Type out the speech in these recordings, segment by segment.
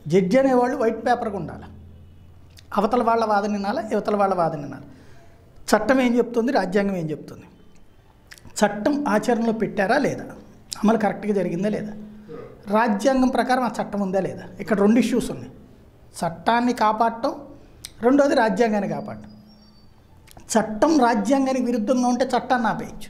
judge అనేవాళ్ళు white పేపర్గా ఉండాలి అవతల వాళ్ళ వాదన వినాలా యువతల వాళ్ళ వాదన వినాలి చట్టం ఏం చెప్తుంది రాజ్యాంగం ఏం చెప్తుంది చట్టం ఆచరణలో పెట్టారా లేదా అమలు కరెక్ట్గా జరిగిందా లేదా రాజ్యాంగం ప్రకారం ఆ చట్టం ఉందా లేదా ఇక్కడ రెండు ఇష్యూస్ ఉన్నాయి చట్టాన్ని కాపాడటం రెండోది రాజ్యాంగాన్ని కాపాడటం చట్టం రాజ్యాంగానికి విరుద్ధంగా ఉంటే చట్టాన్ని ఆపేయచ్చు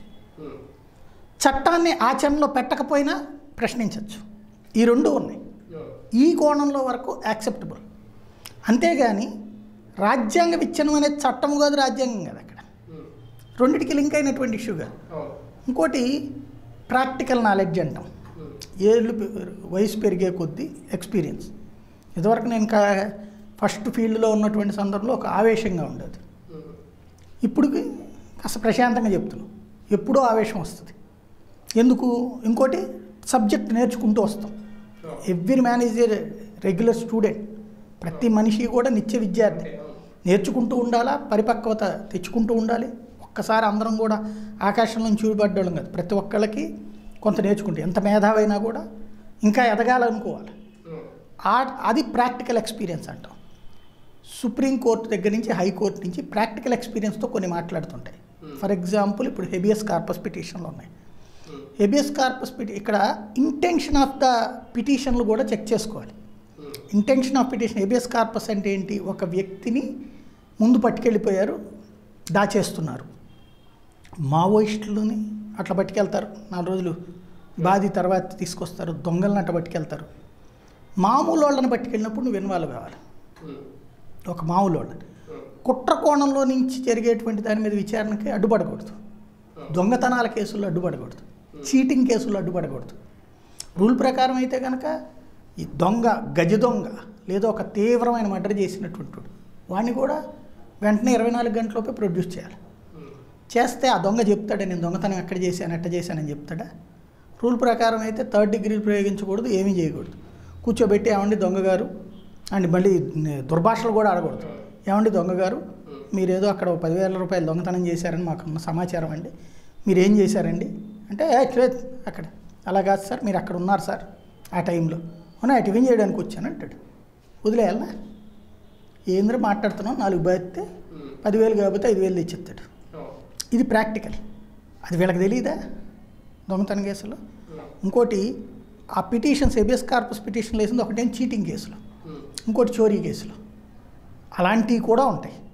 చట్టాన్ని ఆచరణలో పెట్టకపోయినా ప్రశ్నించవచ్చు ఈ రెండు ఉన్నాయి ఈ కోణంలో వరకు యాక్సెప్టబుల్ అంతేగాని రాజ్యాంగ విచ్ఛిన్నం అనేది చట్టం కాదు రాజ్యాంగం కాదు అక్కడ రెండిటికి లింక్ అయినటువంటి ఇష్యూ కాదు ఇంకోటి ప్రాక్టికల్ నాలెడ్జ్ అంటాం ఏళ్ళు పె- వయసు పెరిగే కొద్దీ ఎక్స్పీరియన్స్ ఇదివరకు నేను కా ఫస్ట్ ఫీల్డ్లో ఉన్నటువంటి సందర్భంలో ఒక ఆవేశంగా ఉండేది ఇప్పుడు కాస్త ప్రశాంతంగా చెప్తున్నాం ఎప్పుడో ఆవేశం వస్తుంది ఎందుకు ఇంకోటి సబ్జెక్ట్ నేర్చుకుంటూ వస్తాం every man is a regular student ప్రతి మనిషి కూడా నిత్య విద్యార్థి నేర్చుకుంటూ ఉండాలా పరిపక్వత తెచ్చుకుంటూ ఉండాలి ఒక్కసారి అందరం కూడా ఆకాశం నుంచి చూడబడ్డోళ్ళం కాదు ప్రతి ఒక్కళ్ళకి కొంత నేర్చుకుంటే ఎంత మేధావైనా కూడా ఇంకా ఎదగాలనుకోవాలి ఆ అది ప్రాక్టికల్ ఎక్స్పీరియన్స్ అంటాం సుప్రీంకోర్టు దగ్గర నుంచి హైకోర్టు నుంచి ప్రాక్టికల్ ఎక్స్పీరియన్స్తో కొన్ని మాట్లాడుతుంటాయి ఫర్ ఎగ్జాంపుల్ ఇప్పుడు హెబియస్ కార్పస్ పిటిషన్లు ఉన్నాయి హెబియస్ కార్పస్ పిటి ఇక్కడ ఇంటెన్షన్ ఆఫ్ ద పిటిషన్లు కూడా చెక్ చేసుకోవాలి intention of petition habeas corpus అంటే ఏంటి ఒక వ్యక్తిని ముందు పట్టుకెళ్ళిపోయారు దాచేస్తున్నారు మావోయిస్టులని అట్లా పట్టుకెళ్తారు నాలుగు రోజులు బాది తర్వాత తీసుకొస్తారు దొంగలను అట్లా పట్టుకెళ్తారు మామూలు వాళ్ళని పట్టుకెళ్ళినప్పుడు నువ్వు ఇన్వాల్వ్ కావాలి ఒక మామూలు వాళ్ళని కుట్ర కోణంలో నుంచి జరిగేటువంటి దాని మీద విచారణకి అడ్డుపడకూడదు దొంగతనాల కేసుల్లో అడ్డుపడకూడదు చీటింగ్ కేసుల్లో అడ్డుపడకూడదు రూల్ ప్రకారం అయితే కనుక ఈ దొంగ గజ దొంగ లేదా ఒక తీవ్రమైన మర్డర్ చేసినటువంటి వాడు వాడిని కూడా వెంటనే ఇరవై నాలుగు గంటలలోపే ప్రొడ్యూస్ చేయాలి చేస్తే ఆ దొంగ చెప్తాడా నేను దొంగతనం ఎక్కడ చేశాను ఎట్ట చేశానని చెప్తాడా రూల్ ప్రకారం అయితే థర్డ్ డిగ్రీ ప్రయోగించకూడదు ఏమీ చేయకూడదు కూర్చోబెట్టి ఏమండి దొంగగారు అండ్ మళ్ళీ దుర్భాషలు కూడా ఆడకూడదు ఏమండి దొంగగారు మీరేదో అక్కడ ఓ పదివేల రూపాయలు దొంగతనం చేశారని మాకున్న సమాచారం అండి మీరు ఏం చేశారండి అంటే "ఏ, లేదు అక్కడ అలా కాదు సార్ మీరు అక్కడ ఉన్నారు సార్ ఆ టైంలో అవునా టిఫిన్ చేయడానికి వచ్చాను అంటాడు వదిలేయాలనా ఏంద్ర మాట్లాడుతున్నాం నాలుగు బాధితే పదివేలు కాకపోతే ఐదు వేలు తెచ్చిస్తాడు ఇది ప్రాక్టికల్ అది వీళ్ళకి తెలియదా దొంగతనం కేసులో ఇంకోటి ఆ పిటిషన్స్ ఎబియస్ కార్పస్ పిటిషన్లు వేసింది ఒకటేం చీటింగ్ కేసులు ఇంకోటి చోరీ కేసులు అలాంటివి కూడా ఉంటాయి